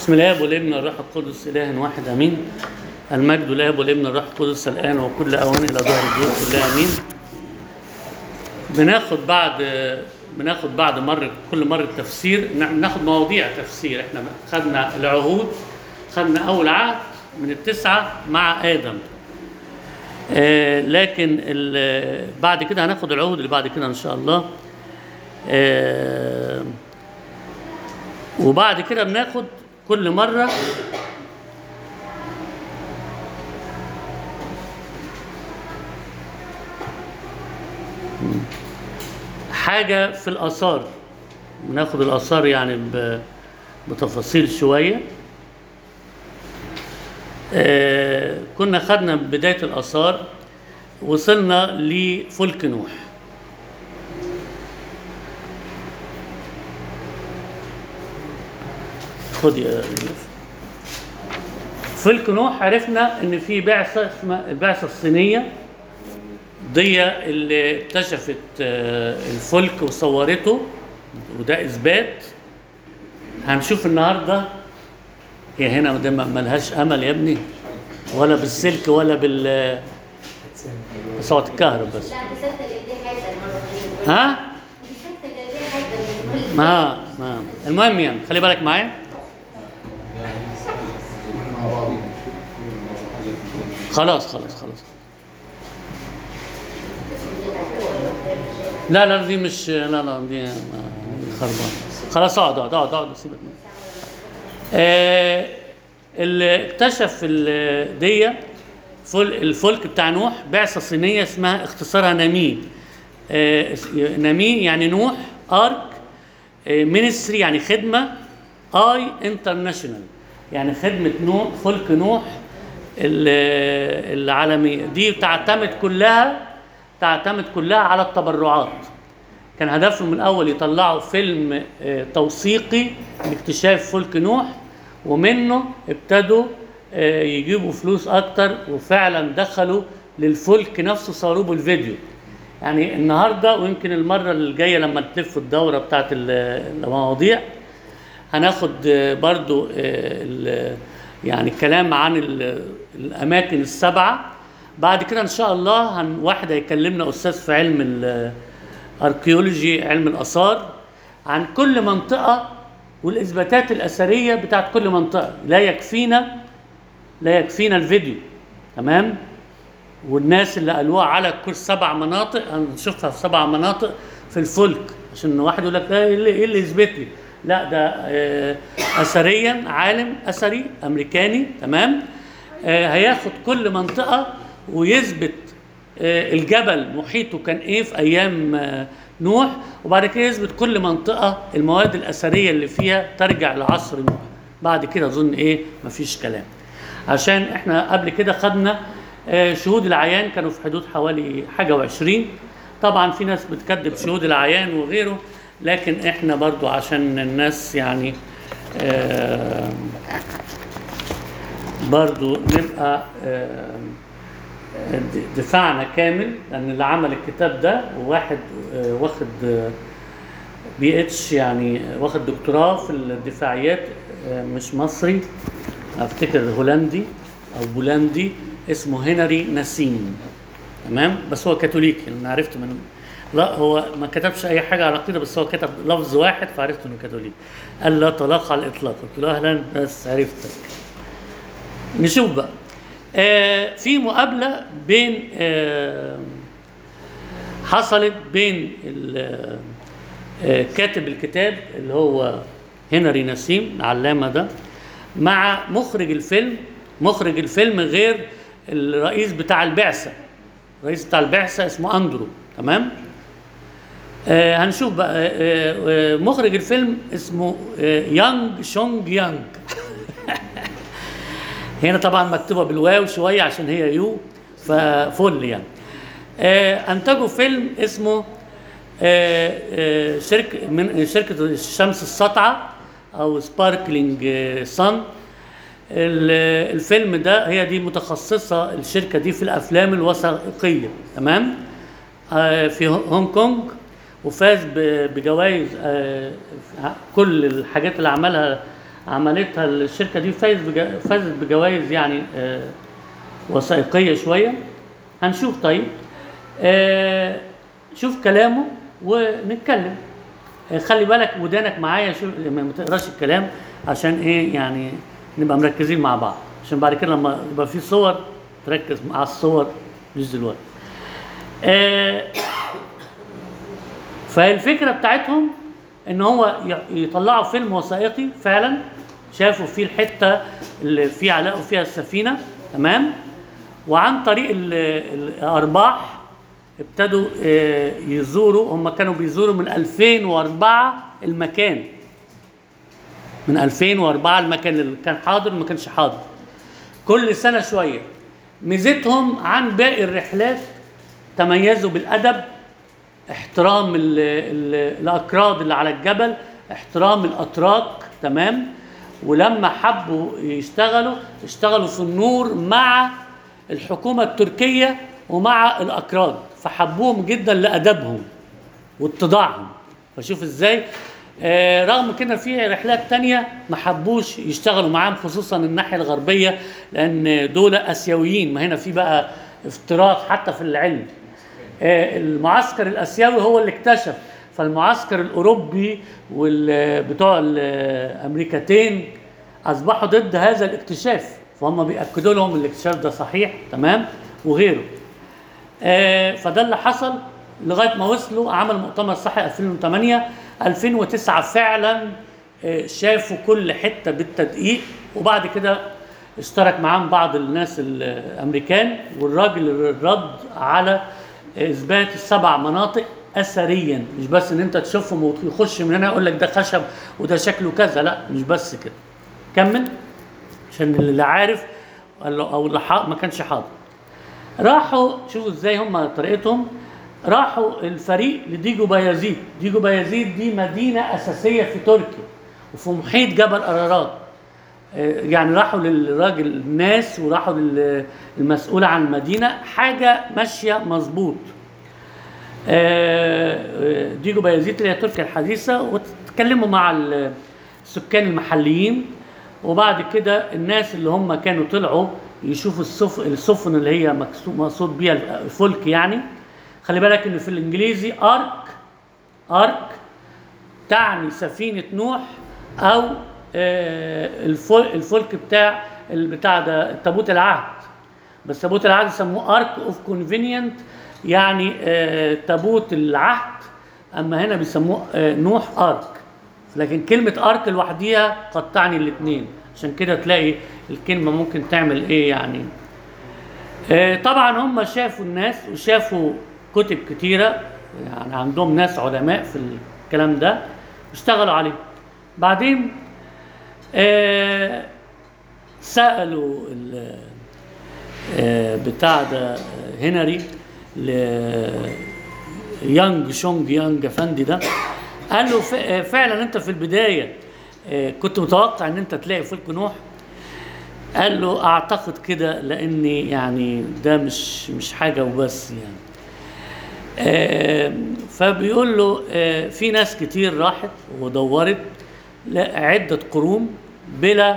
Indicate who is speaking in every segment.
Speaker 1: بسم الله والابن والروح القدس اله واحد امين المجد لاب والابن والروح القدس الان وكل اوان الى ظهر الدور كلها امين بناخد بعد بناخد بعد مره كل مره تفسير ناخد مواضيع تفسير احنا خدنا العهود خدنا اول عهد من التسعه مع ادم آه لكن ال- بعد كده هناخد العهود اللي بعد كده ان شاء الله آه وبعد كده بناخد كل مرة حاجة في الآثار بناخد الآثار يعني ب- بتفاصيل شوية آه، كنا خدنا بداية الآثار وصلنا لفلك نوح خد يا يوسف فلك نوح عرفنا ان في بعثه اسمها البعثه الصينيه دي اللي اكتشفت آه، الفلك وصورته وده اثبات هنشوف النهارده هي هنا ده ما- ملهاش امل يا ابني ولا بالسلك ولا بال صوت الكهرباء بس
Speaker 2: لا دي سكتة جلدية حادة المرة دي.
Speaker 1: ها
Speaker 2: دي سكتة جلدية حادة
Speaker 1: ما ما المهم يعني خلي بالك معايا خلاص خلاص خلاص لا لا دي مش لا لا دي دي خربانه خلاص اقعد اقعد اقعد اقعد سيبك منها. آه اللي اكتشف ال- دي فل الفلك بتاع نوح بعثه صينيه اسمها اختصارها نامي آه اس- نامي يعني نوح ارك مينستري يعني خدمه اي انترناشونال يعني خدمه نوح فلك نوح ال- العالميه دي تعتمد كلها تعتمد كلها على التبرعات كان هدفهم من الاول يطلعوا فيلم آه، توثيقي لاكتشاف فلك نوح ومنه ابتدوا آه، يجيبوا فلوس اكتر وفعلا دخلوا للفلك نفسه صاروه بالفيديو يعني النهارده ويمكن المره الجايه لما تلف الدوره بتاعت ال- المواضيع هناخد آه، برضو آه، ال- يعني كلام عن ال- الاماكن السبعه بعد كده ان شاء الله هن واحد هيكلمنا استاذ في علم الاركيولوجي علم الاثار عن كل منطقه والاثباتات الاثريه بتاعت كل منطقه لا يكفينا لا يكفينا الفيديو تمام والناس اللي قالوها على كل سبع مناطق هنشوفها في سبع مناطق في الفلك عشان واحد يقول لك لا ايه اللي, إيه اللي يثبت لي لا ده آه، اثريا عالم اثري امريكاني تمام آه، هياخد كل منطقه ويثبت آه، الجبل محيطه كان ايه في ايام آه، نوح وبعد كده يثبت كل منطقه المواد الاثريه اللي فيها ترجع لعصر نوح بعد كده اظن ايه مفيش كلام عشان احنا قبل كده خدنا آه، شهود العيان كانوا في حدود حوالي حاجه وعشرين طبعا في ناس بتكذب شهود العيان وغيره لكن احنا برضو عشان الناس يعني آه، برضو نبقى آه، د- دفاعنا كامل لان اللي عمل الكتاب ده واحد آه، واخد آه، بي اتش يعني واخد دكتوراه في الدفاعيات آه، مش مصري افتكر هولندي او بولندي اسمه هنري نسيم تمام بس هو كاثوليكي انا عرفت من لا هو ما كتبش اي حاجه على العقيده بس هو كتب لفظ واحد فعرفت انه كاثوليكي قال لا طلاق على الاطلاق قلت له اهلا بس عرفتك نشوف بقى آه في مقابله بين آه حصلت بين ال- آه، كاتب الكتاب اللي هو هنري نسيم العلامه ده مع مخرج الفيلم مخرج الفيلم غير الرئيس بتاع البعثه الرئيس بتاع البعثه اسمه اندرو تمام آه هنشوف بقى آه آه مخرج الفيلم اسمه آه يانج شونج يانج هنا طبعا مكتوبه بالواو شويه عشان هي يو ففل يعني آه انتجوا فيلم اسمه آه آه شركه من شركه الشمس الساطعه او سباركلينج سان الفيلم ده هي دي متخصصه الشركه دي في الافلام الوثائقيه تمام آه في هونج كونج وفاز ب- بجوائز آه كل الحاجات اللي عملها عملتها الشركه دي فاز بجا- فازت بجوائز يعني آه، وثائقيه شويه هنشوف طيب آه، شوف كلامه ونتكلم آه، خلي بالك ودانك معايا شوف لما ما تقراش الكلام عشان ايه يعني نبقى مركزين مع بعض عشان بعد كده لما يبقى في صور تركز مع الصور مش دلوقتي آه، فالفكره بتاعتهم ان هو ي- يطلعوا فيلم وثائقي فعلا شافوا فيه الحته اللي فيه علاقوا فيها السفينه تمام وعن طريق ال- الارباح ابتدوا آه، يزوروا هم كانوا بيزوروا من 2004 المكان من 2004 المكان اللي كان حاضر ما كانش حاضر كل سنه شويه ميزتهم عن باقي الرحلات تميزوا بالادب احترام ال ال الاكراد اللي على الجبل احترام الاتراك تمام ولما حبوا يشتغلوا اشتغلوا في النور مع الحكومه التركيه ومع الاكراد فحبوهم جدا لادبهم واتضاعهم فشوف ازاي آه رغم كده في رحلات تانية ما حبوش يشتغلوا معاهم خصوصا الناحية الغربية لأن دول آسيويين ما هنا في بقى افتراق حتى في العلم آه المعسكر الآسيوي هو اللي اكتشف فالمعسكر الأوروبي وبتوع الأمريكتين أصبحوا ضد هذا الاكتشاف فهم بيأكدوا لهم الاكتشاف ده صحيح تمام وغيره آه، فده اللي حصل لغايه ما وصلوا عمل مؤتمر صحي 2008 2009 فعلا آه، شافوا كل حته بالتدقيق وبعد كده اشترك معاهم بعض الناس الامريكان والراجل رد على اثبات السبع مناطق اثريا مش بس ان انت تشوفهم ويخش من هنا يقول لك ده خشب وده شكله كذا لا مش بس كده كمل عشان اللي عارف او اللي حا- ما كانش حاضر راحوا شوفوا ازاي هم طريقتهم راحوا الفريق لديجو بايزيد ديجو بايزيد دي مدينة أساسية في تركيا وفي محيط جبل أرارات آه، يعني راحوا للراجل الناس وراحوا للمسؤول عن المدينة حاجة ماشية مظبوط آه، آه، ديجو بايزيد اللي هي تركيا الحديثة وتكلموا مع السكان المحليين وبعد كده الناس اللي هم كانوا طلعوا يشوفوا السف... السفن اللي هي مكسو- مقصود بيها الفلك يعني خلي بالك ان في الانجليزي ارك ارك تعني سفينة نوح او آه، الفل- الفلك بتاع البتاع ده تابوت العهد بس تابوت العهد يسموه ارك اوف كونفينينت يعني آه، تابوت العهد اما هنا بيسموه آه، نوح ارك لكن كلمة ارك لوحديها قد تعني الاثنين عشان كده تلاقي الكلمة ممكن تعمل ايه يعني آه، طبعا هم شافوا الناس وشافوا كتب كتيرة يعني عندهم ناس علماء في الكلام ده اشتغلوا عليه بعدين آه، سألوا ال- آه، بتاع ده آه، هنري ل- يانج شونج يانج افندي ده قال له ف- آه، فعلا انت في البدايه آه، كنت متوقع ان انت تلاقي فلك نوح قال له اعتقد كده لاني يعني ده مش مش حاجه وبس يعني آه، فبيقول له آه، في ناس كتير راحت ودورت لا- عده قرون بلا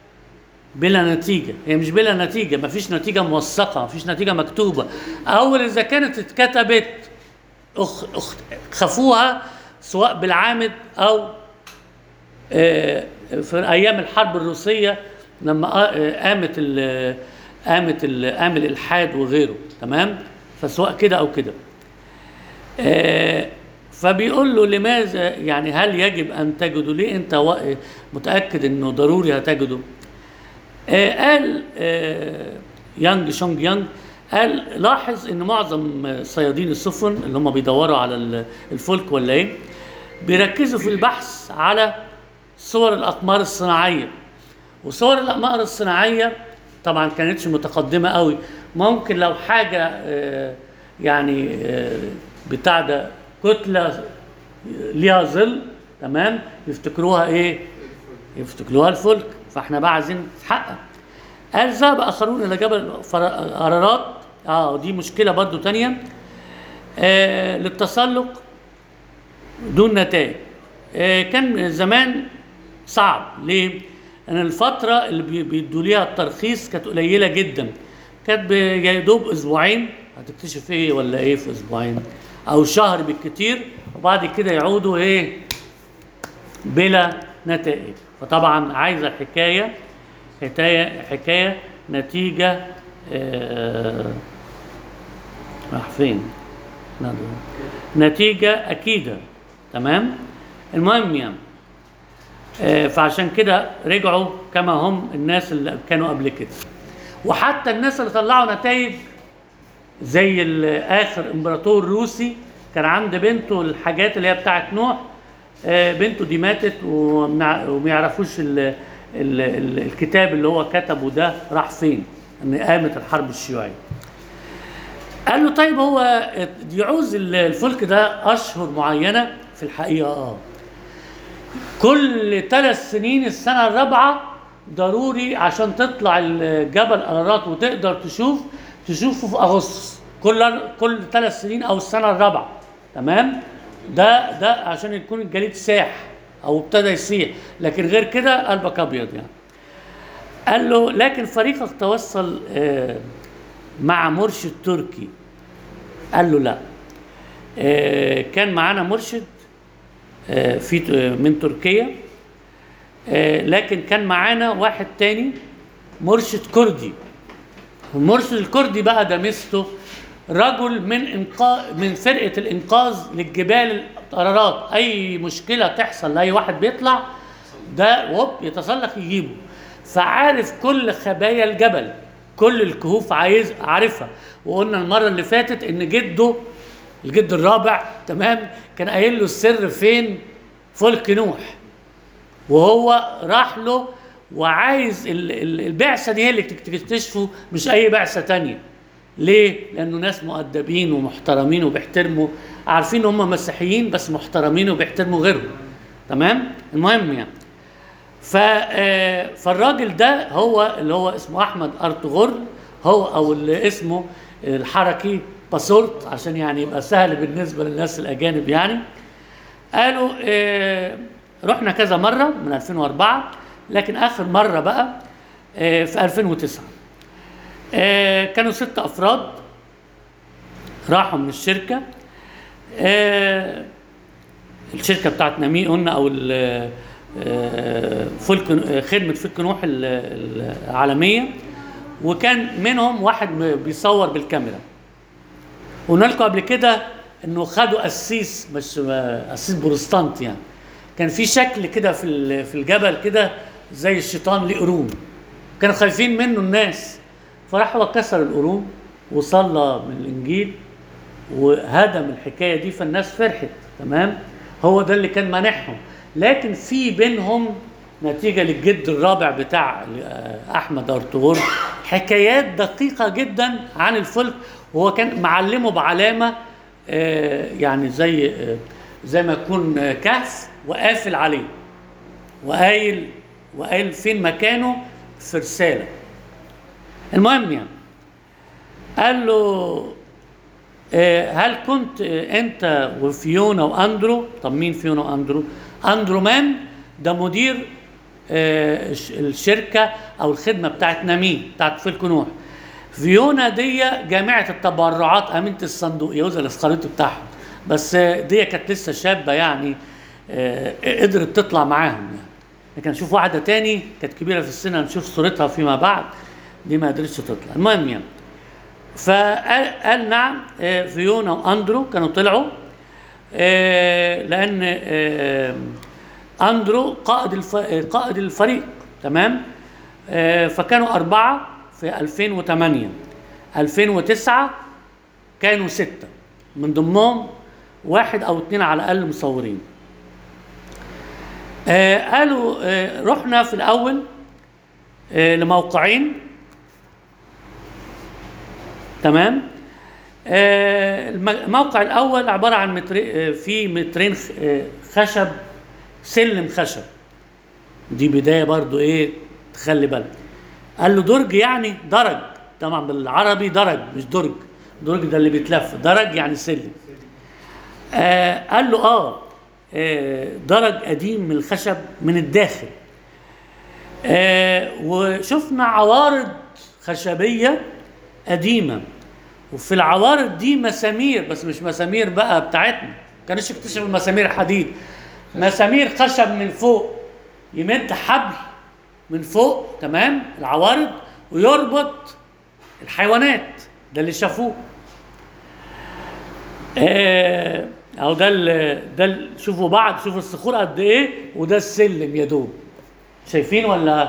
Speaker 1: بلا نتيجة هي مش بلا نتيجة مفيش نتيجة موثقة مفيش نتيجة مكتوبة أول إذا كانت اتكتبت أخ أخ خافوها سواء بالعامد أو آه، في أيام الحرب الروسية لما آه، قامت ال قامت ال قام الإلحاد وغيره تمام فسواء كده أو كده آه، فبيقول له لماذا يعني هل يجب أن تجده ليه أنت وا- متأكد أنه ضروري هتجده آه، قال آه، يانج شونج يانج قال لاحظ ان معظم آه، صيادين السفن اللي هم بيدوروا على ال- الفلك ولا ايه بيركزوا في البحث على صور الاقمار الصناعيه وصور الاقمار الصناعيه طبعا كانتش متقدمه قوي ممكن لو حاجه آه، يعني آه، بتاع ده كتله ليها ظل تمام يفتكروها ايه يفتكروها الفلك فاحنا بقى عايزين نتحقق قال ذهب اخرون الى جبل فر- ارارات اه دي مشكله برضو تانية آه للتسلق دون نتائج آه كان زمان صعب ليه ان الفتره اللي بي- بيدوا ليها الترخيص كانت قليله جدا كانت ب- يا دوب اسبوعين هتكتشف ايه ولا ايه في اسبوعين او شهر بالكتير وبعد كده يعودوا ايه بلا نتائج فطبعا عايزه الحكايه حكايه حكايه نتيجه آه راح فين؟ لا ده- نتيجه اكيده تمام؟ المهم يعني آه فعشان كده رجعوا كما هم الناس اللي كانوا قبل كده وحتى الناس اللي طلعوا نتائج زي ال- اخر امبراطور روسي كان عند بنته الحاجات اللي هي بتاعت نوح آه، بنته دي ماتت ومنع- وما يعرفوش ال ال ال الكتاب اللي هو كتبه ده راح فين ان قامت الحرب الشيوعيه قال له طيب هو يعوز ال- الفلك ده اشهر معينه في الحقيقه اه كل ثلاث سنين السنه الرابعه ضروري عشان تطلع الجبل ارارات وتقدر تشوف تشوفه في اغسطس كل كل ثلاث سنين او السنه الرابعه تمام ده ده عشان يكون الجليد ساح او ابتدى يسيح لكن غير كده قلبك ابيض يعني قال له لكن فريقك توصل آه، مع مرشد تركي قال له لا آه، كان معانا مرشد آه، في آه، من تركيا آه، لكن كان معانا واحد تاني مرشد كردي المرشد الكردي بقى ده ميزته رجل من انقاذ من فرقه الانقاذ للجبال القرارات اي مشكله تحصل لاي واحد بيطلع ده وب يتسلق يجيبه فعارف كل خبايا الجبل كل الكهوف عايز عارفها وقلنا المره اللي فاتت ان جده الجد الرابع تمام كان قايل له السر فين فلك نوح وهو راح له وعايز ال- ال- البعثه دي هي اللي تك- تكتشفه مش اي بعثه تانية ليه؟ لانه ناس مؤدبين ومحترمين وبيحترموا عارفين ان هم مسيحيين بس محترمين وبيحترموا غيرهم تمام؟ المهم يعني ف آه، فالراجل ده هو اللي هو اسمه احمد ارطغرل هو او اللي اسمه الحركي باسورت عشان يعني يبقى سهل بالنسبه للناس الاجانب يعني قالوا آه، رحنا كذا مره من 2004 لكن اخر مره بقى آه، في 2009 آه، كانوا ست افراد راحوا من الشركه آه، الشركه بتاعت نامي قلنا او ال- آه، فلك آه، خدمه فلك نوح ال- العالميه وكان منهم واحد م- بيصور بالكاميرا قلنا لكم قبل كده انه خدوا قسيس مش آه، قسيس بروتستانت يعني كان في شكل كده في ال- في الجبل كده زي الشيطان ليه قرون كانوا خايفين منه الناس فراح هو كسر القرون وصلى من الانجيل وهدم الحكايه دي فالناس فرحت تمام هو ده اللي كان مانعهم لكن في بينهم نتيجه للجد الرابع بتاع آه، احمد ارطغرل حكايات دقيقه جدا عن الفلك وهو كان معلمه بعلامه آه، يعني زي آه، زي ما يكون آه، كهف وقافل عليه وقايل وقايل فين مكانه في رساله المهم يعني قال له آه، هل كنت آه، انت وفيونا واندرو طب مين فيونا واندرو اندرو مان ده مدير آه، الش- الشركه او الخدمه بتاعت نامي بتاعت فلك نوح فيونا دي جامعه التبرعات امينه الصندوق يوزا الاسقريط بتاعهم بس آه، دي كانت لسه شابه يعني آه، قدرت تطلع معاهم يعني لكن نشوف واحده تاني كانت كبيره في السن هنشوف صورتها فيما بعد دي ما قدرتش تطلع المهم يعني فقال قال نعم آه، فيونا واندرو كانوا طلعوا آه، لان آه، اندرو قائد الف... آه، قائد الفريق تمام آه، فكانوا اربعه في 2008 2009 كانوا سته من ضمنهم واحد او اثنين على الاقل مصورين آه، قالوا آه، رحنا في الاول آه، لموقعين تمام آه، الم- الموقع الاول عباره عن متر آه، في مترين خ- آه، خشب سلم خشب دي بدايه برضو ايه تخلي بالك قال له درج يعني درج طبعا بالعربي درج مش درج درج ده اللي بيتلف درج يعني سلم آه قال له اه آه، درج قديم من الخشب من الداخل آه وشفنا عوارض خشبيه قديمه وفي العوارض دي مسامير بس مش مسامير بقى بتاعتنا كانش اكتشفوا المسامير الحديد مسامير خشب من فوق يمد حبل من فوق تمام العوارض ويربط الحيوانات ده اللي شافوه آه، او ده ال ده ال شوفوا بعض شوفوا الصخور قد ايه وده السلم يا دوب شايفين ولا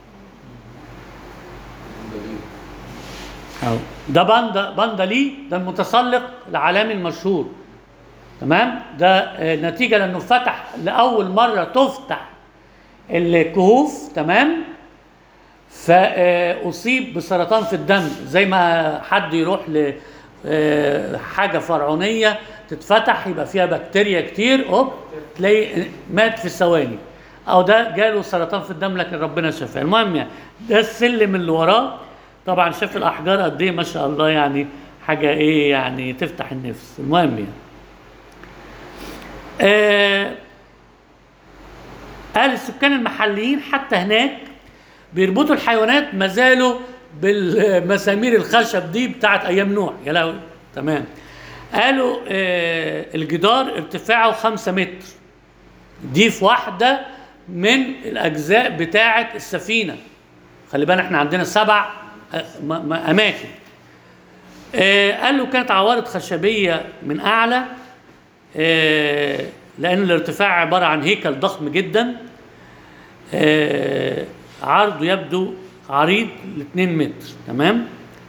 Speaker 1: أو ده باندا باندا لي ده المتسلق العالمي المشهور تمام ده آه، نتيجه لانه فتح لاول مره تفتح الكهوف تمام فاصيب بسرطان في الدم زي ما حد يروح ل آه، حاجه فرعونيه تتفتح يبقى فيها بكتيريا كتير اوب تلاقي مات في ثواني او ده جاله سرطان في الدم لكن ربنا شفاه المهم يعني ده السلم اللي وراه طبعا شاف الاحجار قد ايه ما شاء الله يعني حاجه ايه يعني تفتح النفس المهم يعني آه قال السكان المحليين حتى هناك بيربطوا الحيوانات ما زالوا بالمسامير الخشب دي بتاعت ايام نوح يا لهوي تمام قالوا آه الجدار ارتفاعه خمسة متر دي في واحدة من الأجزاء بتاعة السفينة خلي بالك احنا عندنا سبع آه، م- م- أماكن آه قال له كانت عوارض خشبية من أعلى آه لأن الارتفاع عبارة عن هيكل ضخم جدا آه عرضه يبدو عريض ل 2 متر تمام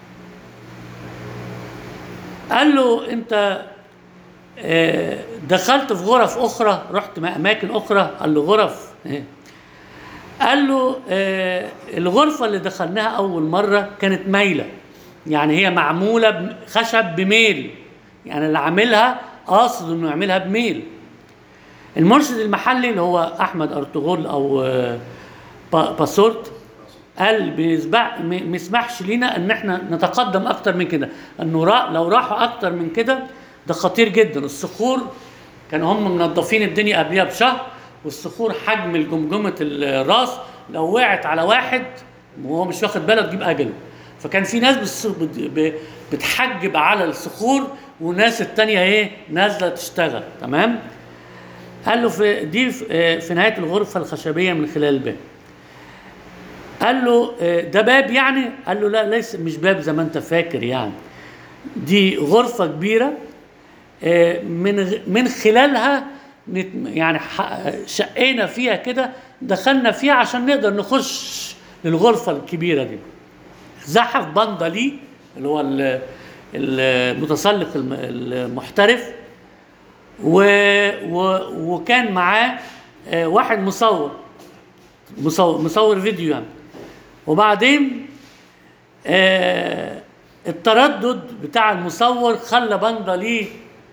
Speaker 1: قال له انت آه، دخلت في غرف اخرى رحت اماكن اخرى قال له غرف إيه؟ قال له آه، الغرفه اللي دخلناها اول مره كانت مايله يعني هي معموله بم- خشب بميل يعني اللي عاملها قاصد انه يعملها بميل المرشد المحلي اللي هو احمد ارطغرل او آه، با- باسورت قال بيسبع م- ما يسمحش لينا ان احنا نتقدم اكتر من كده انه را لو راحوا اكتر من كده ده خطير جدا الصخور كانوا هم منظفين الدنيا قبلها بشهر والصخور حجم الجمجمه الراس لو وقعت على واحد وهو مش واخد باله تجيب اجله فكان في ناس بتص- بت- ب- بتحجب على الصخور وناس التانية ايه نازله تشتغل تمام قال له في دي في آه، في نهايه الغرفه الخشبيه من خلال الباب قال له آه، ده باب يعني قال له لا ليس مش باب زي ما انت فاكر يعني دي غرفه كبيره آه، من غ- من خلالها نت- يعني ح- شقينا فيها كده دخلنا فيها عشان نقدر نخش للغرفه الكبيره دي زحف باندا لي اللي هو ال- المتسلق الم- المحترف و و وكان معاه آه، واحد مصور مصور مصور فيديو يعني وبعدين آه التردد بتاع المصور خلى باندا ليه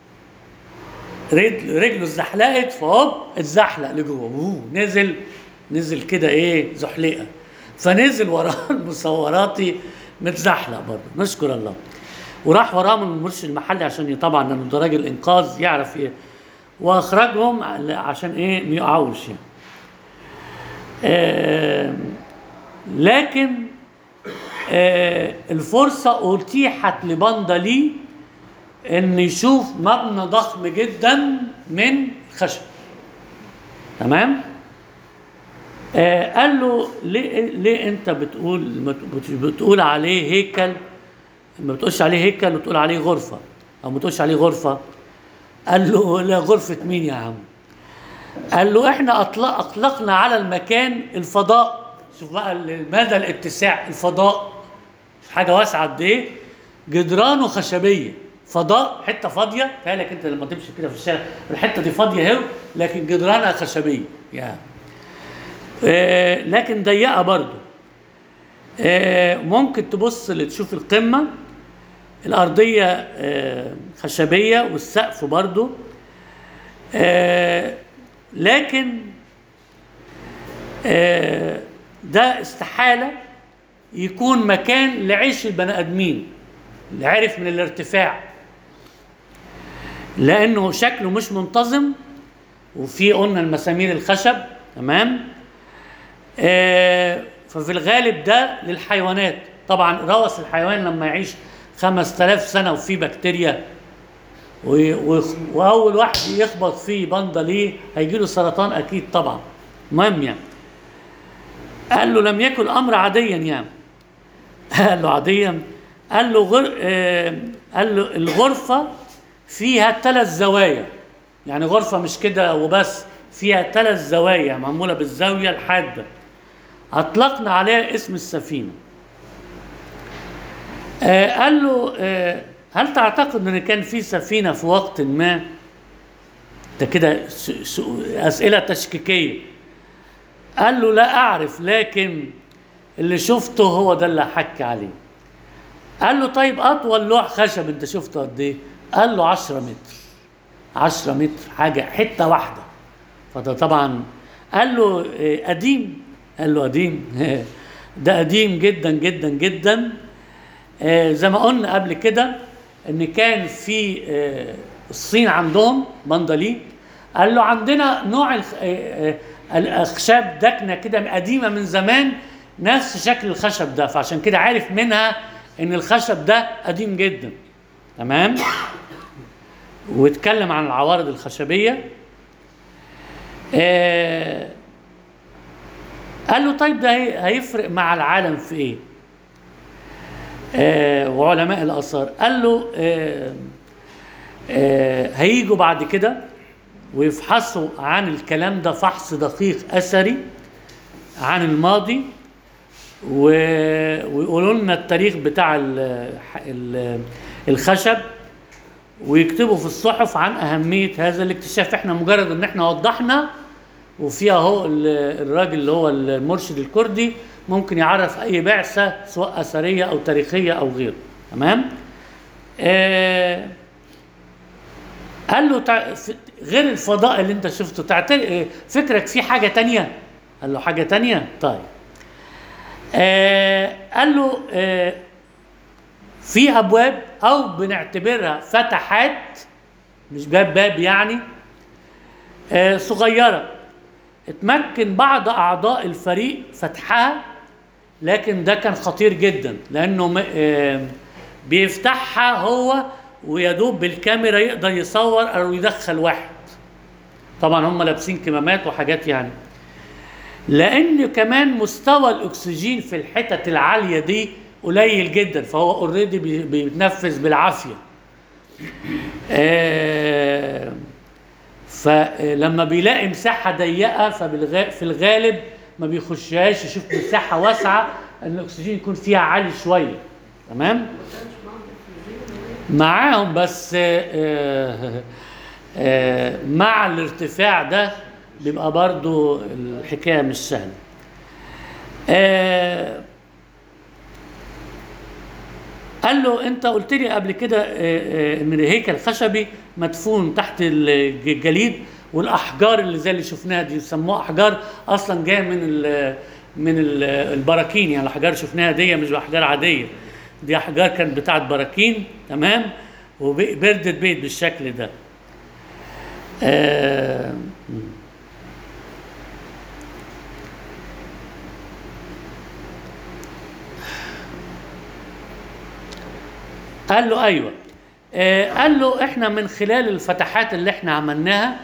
Speaker 1: رجل رجله اتزحلقت فهوب اتزحلق لجوه أوه، نزل نزل كده ايه زحلقه فنزل وراه المصوراتي متزحلق برضه نشكر الله وراح وراه من المرشد المحلي عشان ي- طبعا لانه ده راجل انقاذ يعرف ايه واخرجهم عشان ايه ما يقعوش يعني آه لكن آه الفرصة أتيحت لباندا لي إن يشوف مبنى ضخم جدا من خشب تمام آه قال له ليه ليه انت بتقول ما بت- بتقول عليه هيكل ما بتقولش عليه هيكل وتقول عليه غرفه او ما تقولش عليه غرفه قال له لا غرفه مين يا عم قال له احنا أطلق اطلقنا على المكان الفضاء شوف بقى ال- مدى الاتساع الفضاء حاجه واسعه قد ايه جدرانه خشبيه فضاء حته فاضيه بالك انت لما تمشي كده في الشارع الحته دي فاضيه اهي لكن جدرانها خشبيه يعني آه لكن ضيقه برضه آه ممكن تبص تشوف القمه الارضيه آه خشبيه والسقف برضه آه لكن آه ده استحاله يكون مكان لعيش البني ادمين اللي عرف من الارتفاع لانه شكله مش منتظم وفي قلنا المسامير الخشب تمام آه، ففي الغالب ده للحيوانات طبعا روث الحيوان لما يعيش 5000 سنه وفيه بكتيريا و- و- واول واحد يخبط فيه بنده ليه هيجي له سرطان اكيد طبعا المهم يعني قال له لم يكن الامر عاديا يعني قال له عاديا قال له غر... آه، قال له الغرفه فيها ثلاث زوايا يعني غرفه مش كده وبس فيها ثلاث زوايا معموله بالزاويه الحاده اطلقنا عليها اسم السفينه آه قال له آه هل تعتقد ان كان في سفينه في وقت ما ده كده س- س- اسئله تشكيكيه قال له لا اعرف لكن اللي شفته هو ده اللي حكي عليه قال له طيب اطول لوح خشب انت شفته قد ايه قال له 10 متر 10 متر حاجه حته واحده فده طبعا قال له إيه، قديم قال له قديم ده قديم جدا جدا جدا آه، زي ما قلنا قبل كده ان كان في آه، الصين عندهم مندليك قال له عندنا نوع الخ- آه، آه، الاخشاب دكنه كده قديمه من زمان نفس شكل الخشب ده فعشان كده عارف منها ان الخشب ده قديم جدا تمام واتكلم عن العوارض الخشبيه آه قال له طيب ده هي- هيفرق مع العالم في ايه آه وعلماء الاثار قال له آه آه هيجوا بعد كده ويفحصوا عن الكلام ده فحص دقيق اثري عن الماضي و... ويقولوا لنا التاريخ بتاع ال... ال... الخشب ويكتبوا في الصحف عن اهميه هذا الاكتشاف احنا مجرد ان احنا وضحنا وفيها اهو ال- الراجل اللي هو المرشد الكردي ممكن يعرف اي بعثه سواء اثريه او تاريخيه او غيره تمام آه قال له تع... ف- غير الفضاء اللي انت شفته تعتل... فكرك في حاجه تانية قال له حاجه تانية طيب آه قال له آه في ابواب او بنعتبرها فتحات مش باب باب يعني آه صغيره اتمكن بعض اعضاء الفريق فتحها لكن ده كان خطير جدا لانه م- آه، بيفتحها هو ويدوب بالكاميرا يقدر يصور او يدخل واحد طبعا هم لابسين كمامات وحاجات يعني لان كمان مستوى الاكسجين في الحتت العاليه دي قليل جدا فهو اوريدي بيتنفس بالعافيه آه فلما بيلاقي مساحه ضيقه فبالغ... في الغالب ما بيخشهاش يشوف مساحه واسعه ان الاكسجين يكون فيها عالي شويه تمام معاهم بس آه، آه، مع الارتفاع ده بيبقى برضو الحكايه مش سهله آه، قال له انت قلت لي قبل كده آه، آه، ان الهيكل خشبي مدفون تحت الجليد والاحجار اللي زي اللي شفناها دي يسموها احجار اصلا جايه من ال من ال- البراكين يعني الاحجار شفناها دي مش احجار عاديه دي احجار كانت بتاعت براكين تمام وبردت بيت بالشكل ده آه قال له ايوه آه قال له احنا من خلال الفتحات اللي احنا عملناها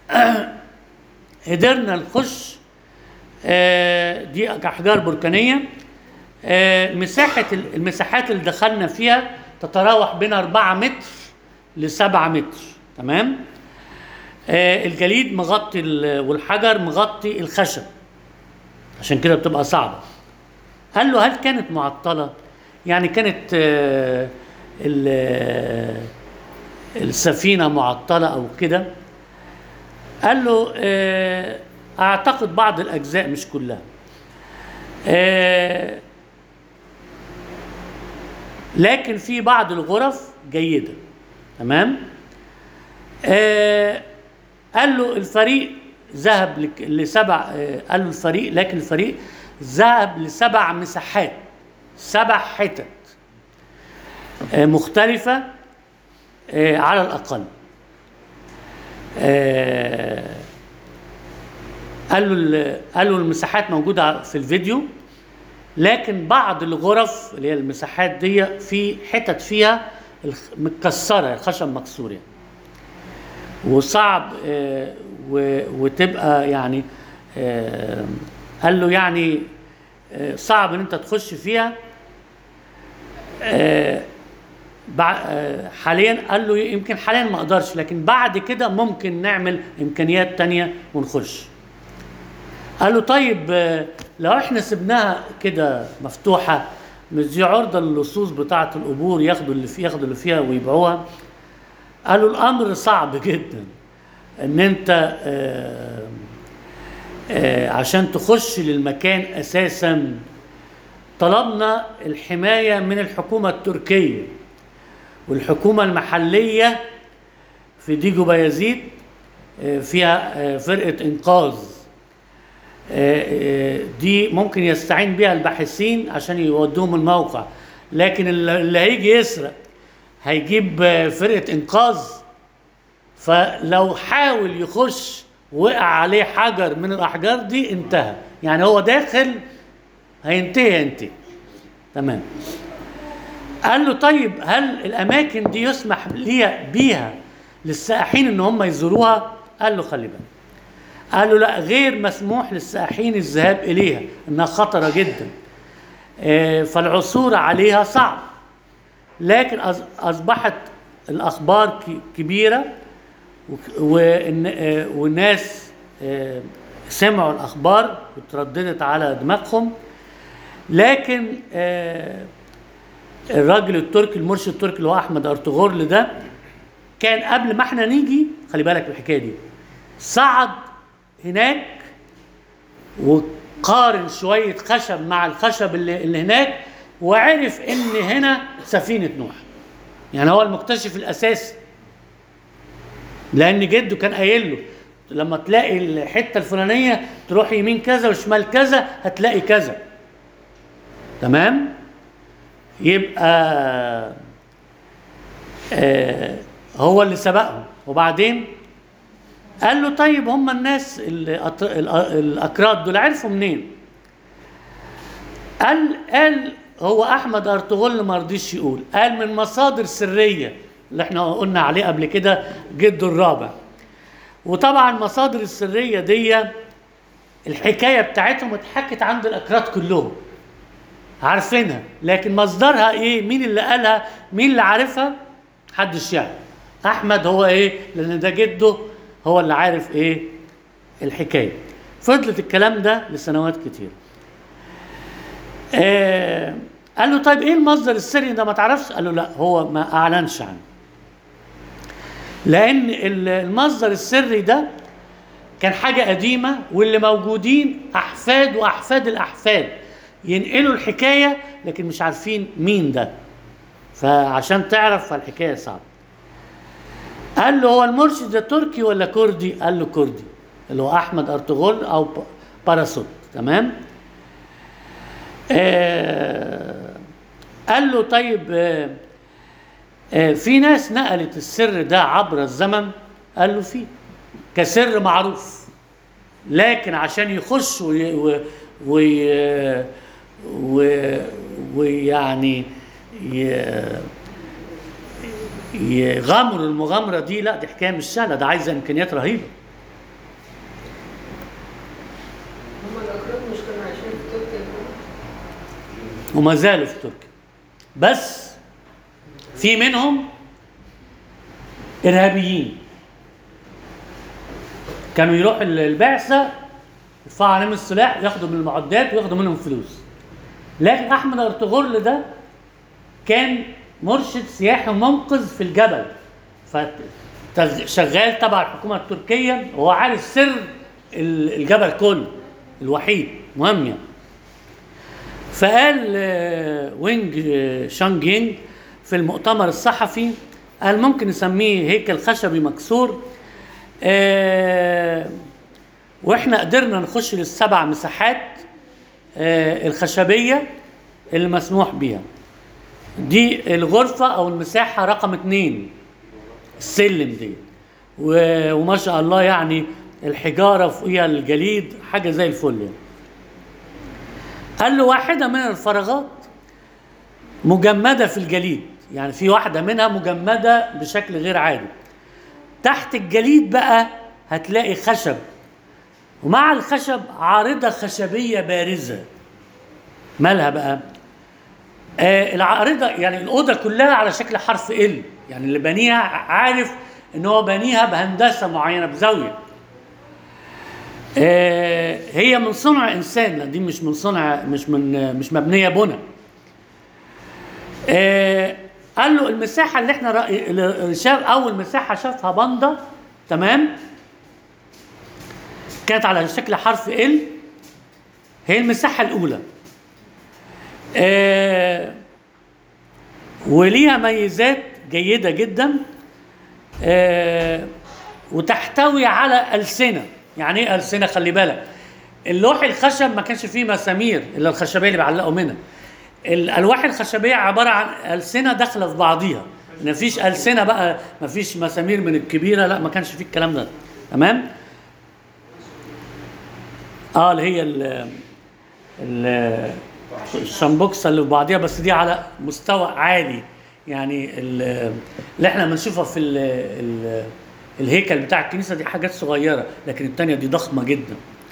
Speaker 1: قدرنا نخش آه دي احجار بركانيه آه مساحه ال- المساحات اللي دخلنا فيها تتراوح بين 4 متر ل 7 متر تمام آه الجليد مغطي ال- والحجر مغطي الخشب عشان كده بتبقى صعبه قال له هل كانت معطله يعني كانت آه، ال- آه، السفينه معطله او كده قال له آه، اعتقد بعض الاجزاء مش كلها آه، لكن في بعض الغرف جيده تمام آه، قال له الفريق ذهب لك- لسبع آه، قال له الفريق لكن الفريق ذهب لسبع مساحات سبع حتت آه، مختلفة آه، على الأقل آه، قال له ال- قال له المساحات موجوده في الفيديو لكن بعض الغرف اللي هي المساحات دي في حتت فيها الخ- متكسره الخشب مكسور يعني وصعب آه، و- وتبقى يعني آه، قال له يعني آه، صعب ان انت تخش فيها آه، بع- آه، حاليا قال له يمكن حاليا ما اقدرش لكن بعد كده ممكن نعمل امكانيات تانية ونخش قال له طيب آه، لو احنا سبناها كده مفتوحه مش دي عرضه للصوص بتاعه القبور ياخدوا اللي فيها ياخدوا اللي فيها ويبيعوها قالوا الامر صعب جدا ان انت آه، آه، عشان تخش للمكان اساسا طلبنا الحمايه من الحكومه التركيه والحكومه المحليه في ديجو بايزيد آه، فيها آه، فرقه انقاذ آه، آه، دي ممكن يستعين بها الباحثين عشان يودوهم الموقع لكن اللي اللي هيجي يسرق هيجيب آه، فرقه انقاذ فلو حاول يخش وقع عليه حجر من الاحجار دي انتهى يعني هو داخل هينتهي ينتهي تمام قال له طيب هل الاماكن دي يسمح ليها بيها للسائحين ان هم يزوروها قال له خلي بالك قال له لا غير مسموح للسائحين الذهاب اليها انها خطره جدا آه، فالعثور عليها صعب لكن أص- اصبحت الاخبار ك- كبيره وك- وإن- آه، والناس آه، سمعوا الاخبار وترددت على دماغهم لكن آه، الراجل التركي المرشد التركي اللي هو احمد ارطغرل ده كان قبل ما احنا نيجي خلي بالك من الحكايه دي صعد هناك وقارن شويه خشب مع الخشب اللي, اللي هناك وعرف ان هنا سفينه نوح يعني هو المكتشف الاساسي لان جده كان قايل له لما تلاقي الحته الفلانيه تروح يمين كذا وشمال كذا هتلاقي كذا تمام يبقى آه هو اللي سبقهم وبعدين قال له طيب هم الناس الأط- الأ- الاكراد دول عرفوا منين؟ قال قال هو احمد ارطغرل ما رضيش يقول قال من مصادر سريه اللي احنا قلنا عليه قبل كده جده الرابع وطبعا المصادر السريه دي الحكايه بتاعتهم اتحكت عند الاكراد كلهم عارفينها لكن مصدرها ايه مين اللي قالها مين اللي عارفها محدش يعرف احمد هو ايه لان ده جده هو اللي عارف ايه الحكايه فضلت الكلام ده لسنوات كتير آه قال له طيب ايه المصدر السري ده ما تعرفش قال له لا هو ما اعلنش عنه لان ال- المصدر السري ده كان حاجه قديمه واللي موجودين احفاد واحفاد الاحفاد ينقلوا الحكايه لكن مش عارفين مين ده فعشان تعرف فالحكايه صعبه قال له هو المرشد ده تركي ولا كردي قال له كردي اللي هو احمد ارطغرل او ب- باراسوت تمام آه قال له طيب آه آه في ناس نقلت السر ده عبر الزمن قال له في كسر معروف لكن عشان يخش وي و- وي و- ويعني ي- يغامروا المغامره دي لا دي حكايه مش سهله ده عايزه امكانيات رهيبه
Speaker 3: هم الأكراد مش كانوا عايشين في تركيا
Speaker 1: وما زالوا في تركيا بس في منهم ارهابيين كانوا يروحوا ال- البعثه يرفعوا عليهم السلاح ياخدوا من المعدات وياخدوا منهم فلوس لكن احمد ارطغرل ده كان مرشد سياحي منقذ في الجبل فشغال تبع الحكومه التركيه وهو عارف سر ال- الجبل كله الوحيد مهم يعني فقال آه، وينج آه، شانج يينج في المؤتمر الصحفي قال ممكن نسميه هيكل خشبي مكسور آه، واحنا قدرنا نخش للسبع مساحات آه، الخشبيه اللي مسموح بيها دي الغرفه او المساحه رقم اتنين السلم دي و- وما شاء الله يعني الحجاره فوقيها الجليد حاجه زي الفل يعني. قال له واحده من الفراغات مجمده في الجليد يعني في واحده منها مجمده بشكل غير عادي تحت الجليد بقى هتلاقي خشب ومع الخشب عارضه خشبيه بارزه مالها بقى آه العارضه يعني الاوضه كلها على شكل حرف ال يعني اللي بنيها عارف ان هو بنيها بهندسه معينه بزاويه آه هي من صنع انسان لا دي مش من صنع مش من مش مبنيه بنى آه قال له المساحه اللي احنا رأي اللي شاف اول مساحه شافها باندا تمام كانت على شكل حرف ال هي المساحه الاولى آه وليها ميزات جيده جدا آه وتحتوي على ألسنة يعني ايه ألسنة خلي بالك اللوح الخشب ما كانش فيه مسامير الا الخشبيه اللي بيعلقوا منها الالواح الخشبيه عباره عن ألسنة داخله في بعضيها ما فيش ألسنة بقى ما فيش مسامير من الكبيره لا ما كانش فيه الكلام ده تمام اه اللي هي ال ال الشمبوكسه اللي في بعضيها بس دي على مستوى عالي يعني ال- اللي احنا بنشوفها في ال ال الهيكل بتاع الكنيسه دي حاجات صغيره لكن التانيه دي ضخمه جدا.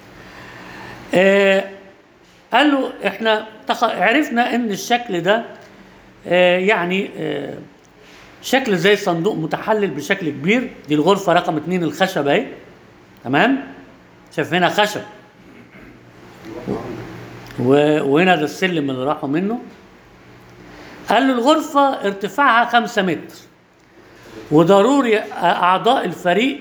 Speaker 1: آه قال له احنا تخ... عرفنا ان الشكل ده آه يعني آه شكل زي صندوق متحلل بشكل كبير دي الغرفه رقم اتنين الخشب اهي تمام شايف هنا خشب و- وهنا ده السلم اللي راحوا منه قال له الغرفة ارتفاعها خمسة متر وضروري أعضاء الفريق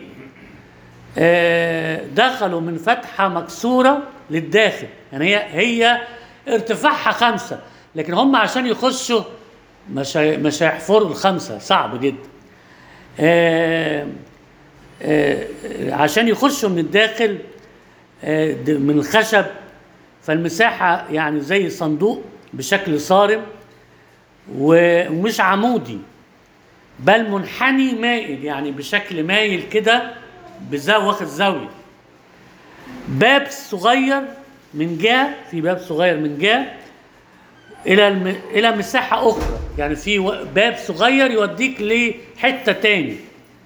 Speaker 1: آه، دخلوا من فتحة مكسورة للداخل يعني هي هي ارتفاعها خمسة لكن هم عشان يخشوا مش هي- مش هيحفروا الخمسة صعب جدا آه، آه، عشان يخشوا من الداخل آه، د- من الخشب فالمساحة يعني زي صندوق بشكل صارم و- ومش عمودي بل منحني مائل يعني بشكل مايل كده بزاوية واخد زاوية باب صغير من جهة في باب صغير من جهة إلى الم... إلى مساحة أخرى يعني في و- باب صغير يوديك لحتة تاني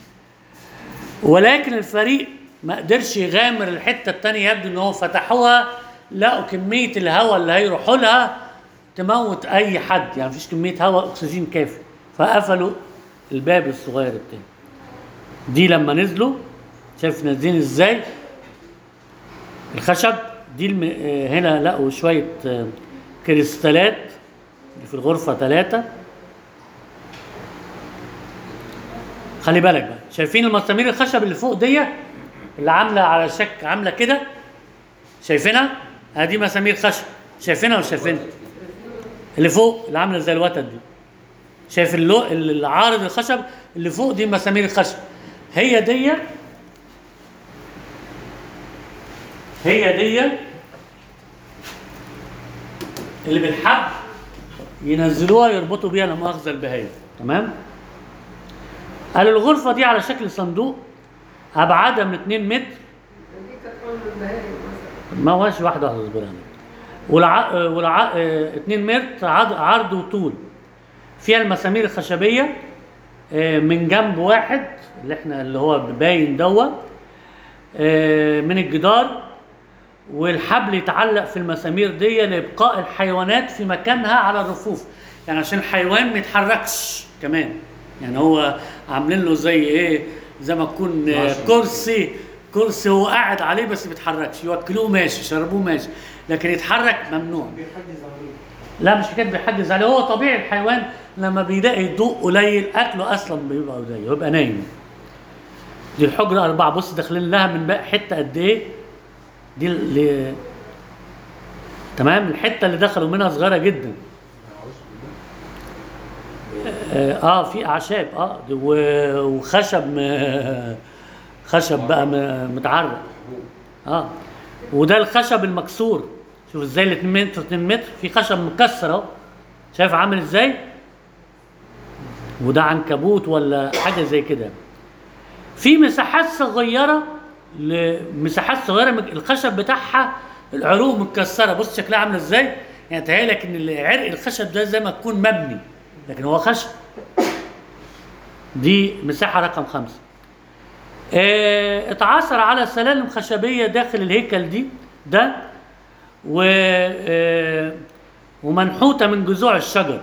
Speaker 1: ولكن الفريق ما قدرش يغامر الحته التانية يبدو ان هو فتحوها لقوا كميه الهواء اللي هيروحوا لها تموت اي حد يعني مفيش كميه هواء اكسجين كافي فقفلوا الباب الصغير التاني دي لما نزلوا شايف نازلين ازاي الخشب دي الم... آه، هنا لقوا شويه آه، كريستالات اللي في الغرفه ثلاثه خلي بالك بقى شايفين المسامير الخشب اللي فوق دي اللي عامله على شك عامله كده شايفينها ادي مسامير خشب شايفينها ولا شايفينها اللي فوق اللي عامله زي الوتد دي شايف اللو العارض الخشب اللي فوق دي مسامير الخشب هي دي هي دي اللي بالحبل ينزلوها يربطوا بيها لا مؤاخذه البهايم تمام قالوا الغرفة دي على شكل صندوق أبعادها من 2 متر
Speaker 3: دي كانت أول البهائم مثلا
Speaker 1: ما هوش واحدة واحدة اصبر عليها والع... والع... اه، 2 متر عرض, عرض وطول فيها المسامير الخشبية اه، من جنب واحد اللي احنا اللي هو باين دوا اه، من الجدار والحبل يتعلق في المسامير دي لابقاء الحيوانات في مكانها على الرفوف يعني عشان الحيوان ما يتحركش كمان يعني هو عاملين له زي ايه زي ما تكون آه، كرسي كرسي هو قاعد عليه بس ما بيتحركش يوكلوه ماشي يشربوه ماشي لكن يتحرك ممنوع لا مش حكايه بيحجز عليه هو طبيعي الحيوان لما بيلاقي ضوء قليل اكله اصلا بيبقى قليل ويبقى نايم دي الحجره اربعه بص داخلين لها من بقى حته قد ايه دي اللي تمام الحته اللي دخلوا منها صغيره جدا اه آه، في اعشاب اه دي و- وخشب م- خشب بقى م- متعرق اه وده الخشب المكسور شوف ازاي ال 2 متر 2 متر في خشب مكسر اهو شايف عامل ازاي وده عنكبوت ولا حاجه زي كده في مساحات صغيره لمساحات صغيره من الخشب بتاعها العروق متكسره بص شكلها عامله ازاي يعني تهيألك ان عرق الخشب ده زي ما تكون مبني لكن هو خشب دي مساحه رقم خمسه آه، اتعثر على سلالم خشبيه داخل الهيكل دي ده و آه، ومنحوته من جذوع الشجر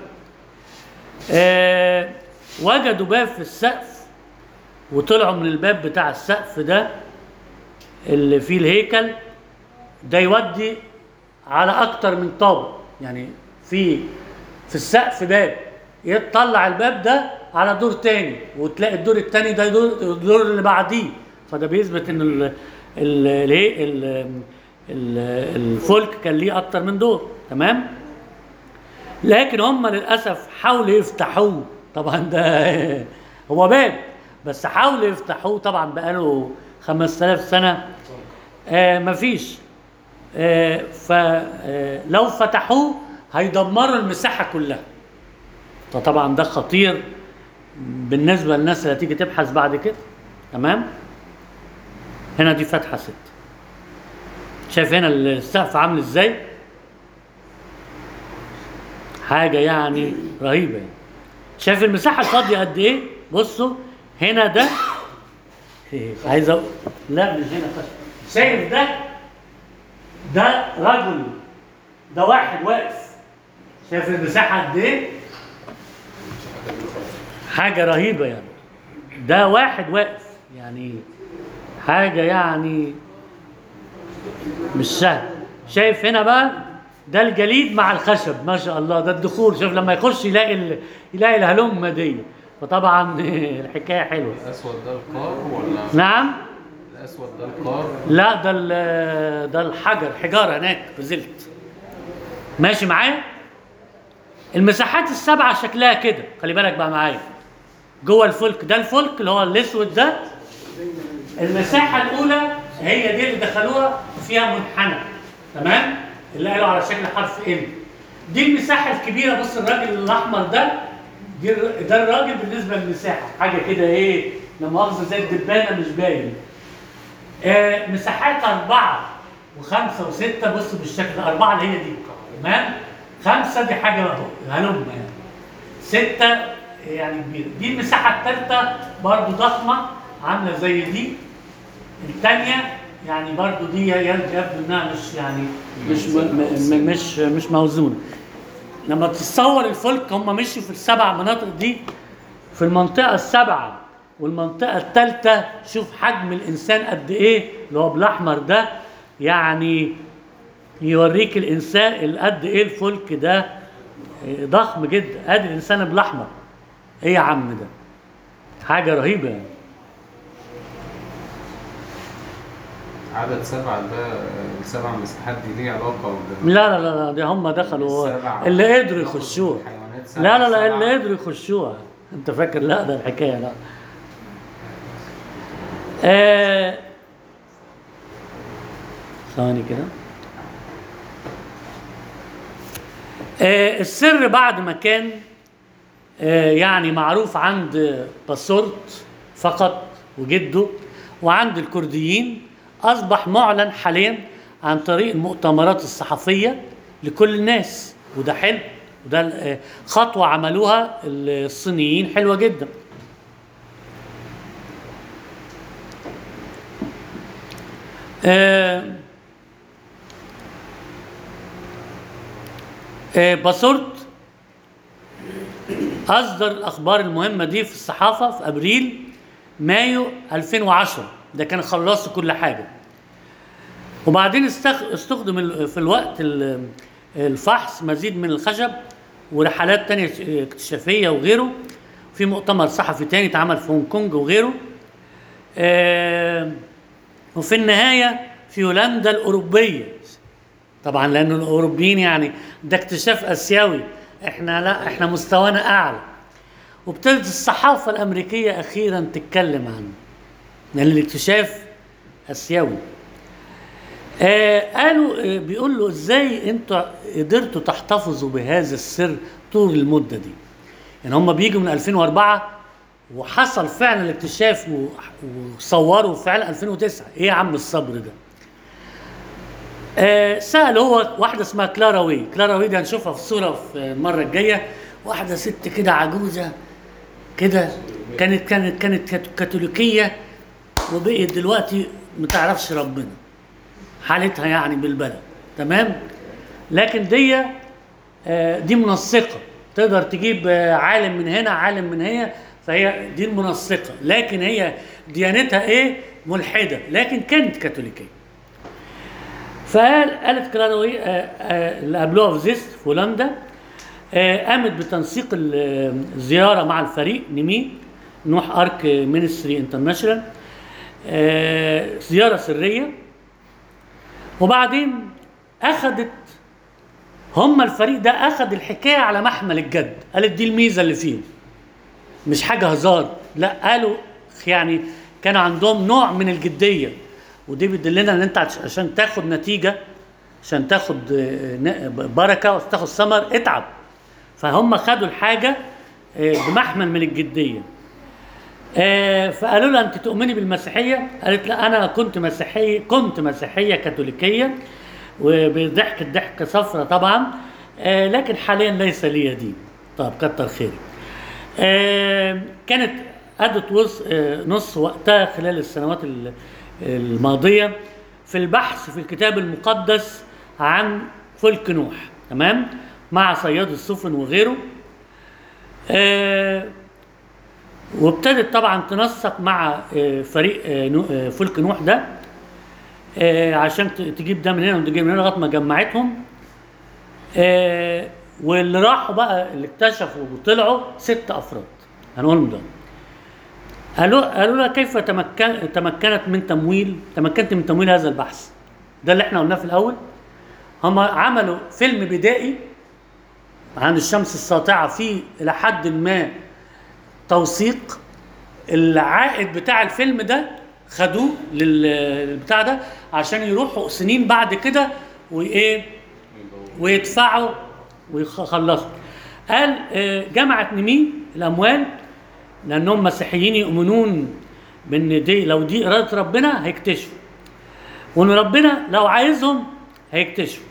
Speaker 1: آه، وجدوا باب في السقف وطلعوا من الباب بتاع السقف ده اللي فيه الهيكل ده يودي على اكتر من طابق يعني في في السقف باب يطلع الباب ده على دور تاني وتلاقي الدور التاني ده دور الدور اللي بعديه فده بيثبت ان ال ال الايه ال- ال- الفلك كان ليه اكتر من دور تمام لكن هم للاسف حاولوا يفتحوه طبعا ده هو باب بس حاولوا يفتحوه طبعا بقاله 5000 سنه آه مفيش آه فلو فتحوه هيدمروا المساحه كلها فطبعا ده خطير بالنسبه للناس اللي هتيجي تبحث بعد كده تمام هنا دي فتحه ست شايف هنا السقف عامل ازاي حاجه يعني رهيبه يعني. شايف المساحه الفاضيه قد ايه بصوا هنا ده إيه، عايز أقول لا مش هنا خش. شايف ده ده رجل ده واحد واقف شايف المساحه قد ايه حاجه رهيبه يعني ده واحد واقف يعني حاجه يعني مش سهل شايف هنا بقى ده الجليد مع الخشب ما شاء الله ده الدخول شوف لما يخش يلاقي ال... يلاقي الهلمه دي فطبعا الحكايه حلوه
Speaker 4: الاسود ده القار ولا
Speaker 1: نعم
Speaker 4: الاسود ده القار
Speaker 1: لا ده ال- ده الحجر حجاره هناك بزلت ماشي معايا المساحات السبعه شكلها كده خلي بالك بقى معايا جوه الفلك ده الفلك اللي هو الاسود ده المساحه الاولى هي دي اللي دخلوها فيها منحنى تمام اللي قالوا على شكل حرف ام دي المساحه الكبيره بص الراجل الاحمر ده دي الر- ده الراجل بالنسبه للمساحه حاجه كده ايه لا مؤاخذه زي الدبانه مش باين آه، مساحات أربعة وخمسة وستة بصوا بالشكل ده أربعة اللي هي دي تمام خمسة دي حاجة هلمة يعني ستة يعني كبيرة دي المساحة الثالثة برضو ضخمة عاملة زي دي الثانية يعني برضو دي يبدو انها مش يعني مش م م مش مش موزونة لما تتصور الفلك هم مشوا في السبع مناطق دي في المنطقة السبعة والمنطقة الثالثة شوف حجم الإنسان قد إيه اللي هو بالأحمر ده يعني يوريك الإنسان قد إيه الفلك ده إيه ضخم جدا أدي الإنسان بالأحمر إيه يا عم ده حاجة رهيبة يعني
Speaker 4: عدد سبعة ده السبع مساحات دي ليه علاقة بال
Speaker 1: لا لا لا لا ده هم دخلوا
Speaker 4: السبع
Speaker 1: اللي قدروا يخشوها
Speaker 4: الحيوانات سبع-
Speaker 1: لا لا لا
Speaker 4: سبعة.
Speaker 1: اللي قدروا يخشوها انت فاكر لا ده الحكايه لا آه ثواني كده آه السر بعد ما كان آه يعني معروف عند باسورت فقط وجده وعند الكرديين اصبح معلن حاليا عن طريق المؤتمرات الصحفيه لكل الناس وده حلو وده آه، خطوه عملوها الصينيين حلوه جدا آه آه باسورت أصدر الأخبار المهمة دي في الصحافة في أبريل مايو 2010 ده كان خلصوا كل حاجة وبعدين استخ... استخدم ال- في الوقت ال- الفحص مزيد من الخشب ورحلات تانية اكتشافية وغيره في مؤتمر صحفي تاني اتعمل في هونج كونج وغيره آه وفي النهاية في هولندا الأوروبية طبعا لأن الأوروبيين يعني ده اكتشاف آسيوي احنا لا احنا مستوانا أعلى وابتدت الصحافة الأمريكية أخيرا تتكلم عنه لأن الاكتشاف آسيوي آه قالوا آه بيقول له ازاي انتوا قدرتوا تحتفظوا بهذا السر طول المدة دي يعني هم بيجوا من 2004 وحصل فعلا الاكتشاف و- وصوروا فعلا 2009 ايه يا عم الصبر ده آه سأل هو واحدة اسمها كلارا وي كلارا وي دي هنشوفها في الصورة في المرة الجاية واحدة ست كده عجوزة كده كانت كانت كانت كات- كاثوليكية وبقيت دلوقتي ما تعرفش ربنا حالتها يعني بالبلد تمام لكن دي آه، دي منسقة تقدر تجيب آه، عالم من هنا عالم من هنا فهي دي المنسقة لكن هي ديانتها ايه ملحدة لكن كانت كاثوليكية فقال قالت كلاروي آه، آه، اللي قبلوها في زيست في هولندا آه، قامت بتنسيق ال- الزيارة مع الفريق نيمي نوح ارك مينستري انترناشونال زيارة سرية وبعدين اخذت هم الفريق ده اخذ الحكايه على محمل الجد قالت دي الميزه اللي فيهم مش حاجه هزار لا قالوا يعني كان عندهم نوع من الجديه ودي بتدلنا ان انت عش- عشان تاخد نتيجه عشان تاخد آه، ن- بركه وتاخد ثمر اتعب فهم خدوا الحاجه آه، بمحمل من الجديه آه، فقالوا لها انت تؤمني بالمسيحيه؟ قالت لا انا كنت مسيحيه كنت مسيحيه كاثوليكيه وبضحكه ضحكه صفرة طبعا آه، لكن حاليا ليس لي دين. طب كتر خيرك. آه، كانت أدت وص- آه، نص وقتها خلال السنوات ال- الماضيه في البحث في الكتاب المقدس عن فلك نوح تمام؟ مع صياد السفن وغيره. آه، وابتدت طبعا تنسق مع آه، فريق آه، نو- آه، فلك نوح ده آه، عشان ت- تجيب ده من هنا وتجيب من هنا لغايه ما جمعتهم آه، واللي راحوا بقى اللي اكتشفوا وطلعوا ست افراد هنقولهم ده قالوا قالوا لها كيف تمكن تمكنت من تمويل تمكنت من تمويل هذا البحث ده اللي احنا قلناه في الاول هم عملوا فيلم بدائي عن الشمس الساطعه فيه الى حد ما توثيق العائد بتاع الفيلم ده خدوه لل- للبتاع ده عشان يروحوا سنين بعد كده وايه ويدفعوا ويخلصوا قال آه، جمعت نمي الاموال لانهم مسيحيين يؤمنون بان دي لو دي اراده ربنا هيكتشفوا وان ربنا لو عايزهم هيكتشفوا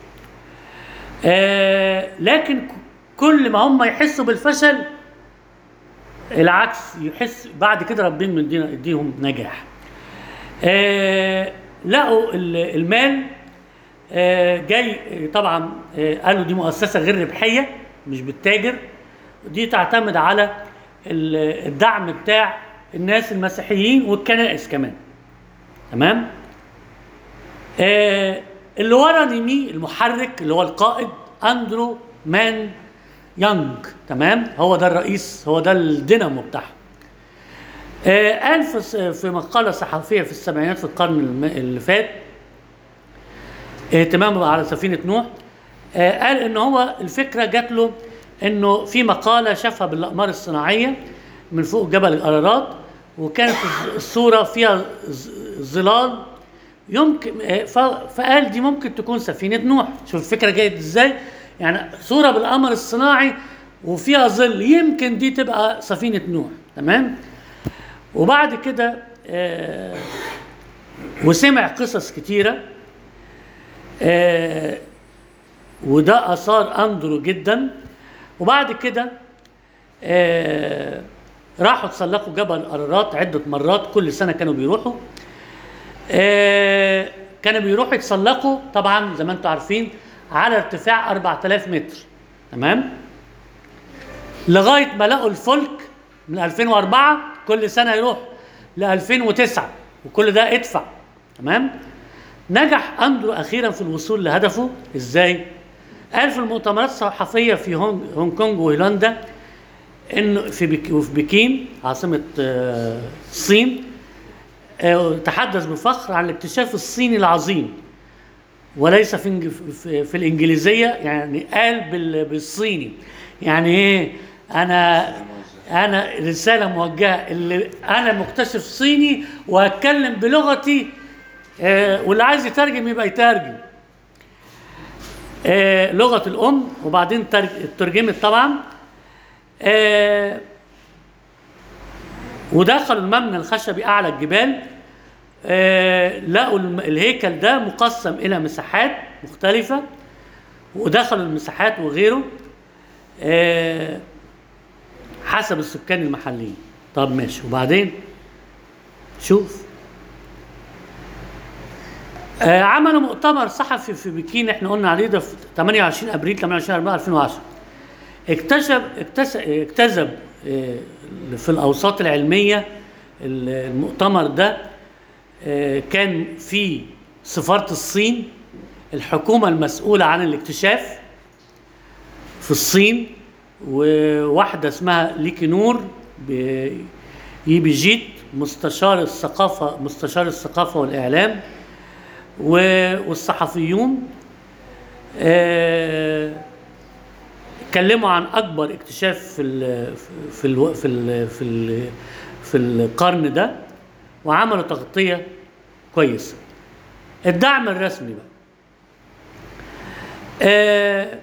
Speaker 1: آه لكن ك- كل ما هم يحسوا بالفشل العكس يحس بعد كده ربنا مدينا يديهم نجاح آه لقوا ال- المال آه جاي آه، طبعا آه قالوا دي مؤسسه غير ربحيه مش بالتاجر دي تعتمد على ال- الدعم بتاع الناس المسيحيين والكنائس كمان تمام آه اللي ورا نيمي المحرك اللي هو القائد اندرو مان يانج تمام هو ده الرئيس هو ده الدينامو بتاعهم آه قال في س- في مقاله صحفيه في السبعينات في القرن الم- اللي فات اهتمامه على سفينه نوح آه قال ان هو الفكره جات له انه في مقاله شافها بالاقمار الصناعيه من فوق جبل الارارات وكانت الز- الصوره فيها ز- ظلال يمكن آه، ف- فقال دي ممكن تكون سفينه نوح شوف الفكره جايه ازاي يعني صوره بالقمر الصناعي وفيها ظل يمكن دي تبقى سفينه نوح تمام وبعد كده آه وسمع قصص كتيره آه وده اثار اندرو جدا وبعد كده آه راحوا تسلقوا جبل ارارات عده مرات كل سنه كانوا بيروحوا آه كانوا بيروحوا يتسلقوا طبعا زي ما انتم عارفين على ارتفاع 4000 متر تمام لغايه ما لقوا الفلك من 2004 كل سنه يروح ل 2009 وكل ده ادفع تمام نجح اندرو اخيرا في الوصول لهدفه ازاي قال في المؤتمرات الصحفيه في هونج, هونج كونج وهولندا انه في بك وفي بكين عاصمه آه، الصين آه، تحدث بفخر عن الاكتشاف الصيني العظيم وليس في إنج- في, في الانجليزيه يعني قال بال- بالصيني يعني ايه انا انا رساله موجهه اللي انا مكتشف صيني وهتكلم بلغتي آه، واللي عايز يترجم يبقى يترجم آه، لغه الام وبعدين ترج- ترجمت طبعا آه، ودخلوا المبنى الخشبي اعلى الجبال آه لقوا الم- الهيكل ده مقسم الى مساحات مختلفه ودخلوا المساحات وغيره آه حسب السكان المحليين طب ماشي وبعدين شوف آه عملوا مؤتمر صحفي في بكين احنا قلنا عليه ده في 28 ابريل 28 4 2010 اكتشف اكتس- اكتسب آه، في الاوساط العلميه المؤتمر ده آه، كان في سفاره الصين الحكومه المسؤوله عن الاكتشاف في الصين وواحده اسمها ليكي نور ب- يبيجيت مستشار الثقافه مستشار الثقافه والاعلام و- والصحفيون آه، اتكلموا عن اكبر اكتشاف في ال في ال في ال في ال في القرن ده وعملوا تغطيه كويسه الدعم الرسمي بقى آه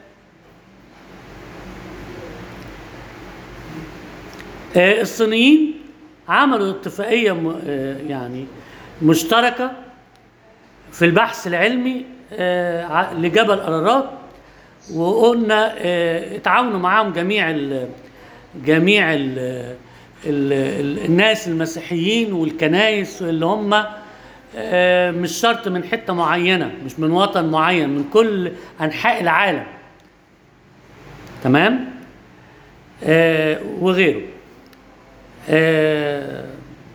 Speaker 1: آه الصينيين عملوا اتفاقيه م- آه يعني مشتركه في البحث العلمي آه ع- لجبل ارارات وقلنا آه، اتعاونوا معاهم جميع ال جميع ال ال ال الناس المسيحيين والكنايس اللي هم آه، مش شرط من حته معينه مش من وطن معين من كل انحاء العالم تمام آه وغيره آه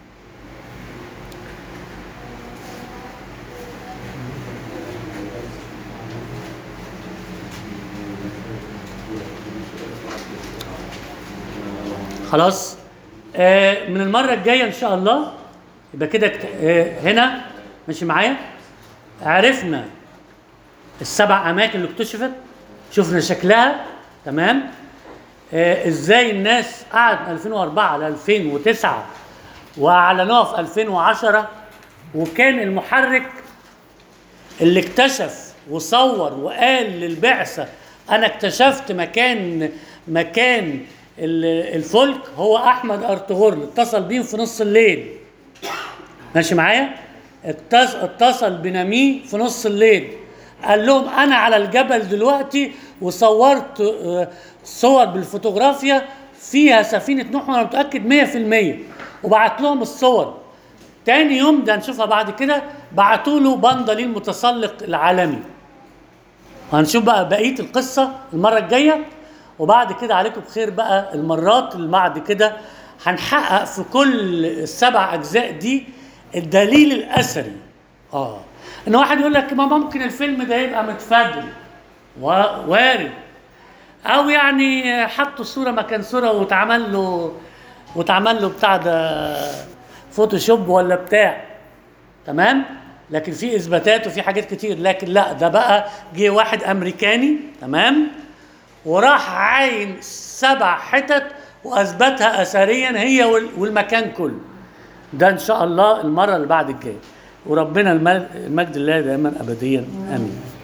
Speaker 1: خلاص آه من المره الجايه ان شاء الله يبقى كده كت- آه هنا ماشي معايا عرفنا السبع اماكن اللي اكتشفت شفنا شكلها تمام آه ازاي الناس قعدت من 2004 ل 2009 واعلنوها في 2010 وكان المحرك اللي اكتشف وصور وقال للبعثة أنا اكتشفت مكان مكان ال- الفلك هو أحمد أرطغرل اتصل بيهم في نص الليل ماشي معايا اتص- اتصل بنميه في نص الليل قال لهم انا على الجبل دلوقتي وصورت آه، صور بالفوتوغرافيا فيها سفينه نوح وانا متاكد 100% وبعت لهم الصور تاني يوم ده هنشوفها بعد كده بعتوا له بندل المتسلق العالمي وهنشوف بقى بقيه القصه المره الجايه وبعد كده عليكم بخير بقى المرات اللي بعد كده هنحقق في كل السبع اجزاء دي الدليل الاثري اه ان واحد يقول لك ما ممكن الفيلم ده يبقى متفادل و- وارد او يعني حطوا الصوره مكان صوره واتعمل له واتعمل له بتاع ده فوتوشوب ولا بتاع تمام لكن في اثباتات وفي حاجات كتير لكن لا ده بقى جه واحد امريكاني تمام وراح عاين سبع حتت واثبتها اثريا هي وال- والمكان كله ده ان شاء الله المره اللي بعد الجايه وربنا الم- المجد لله دائما ابديا امين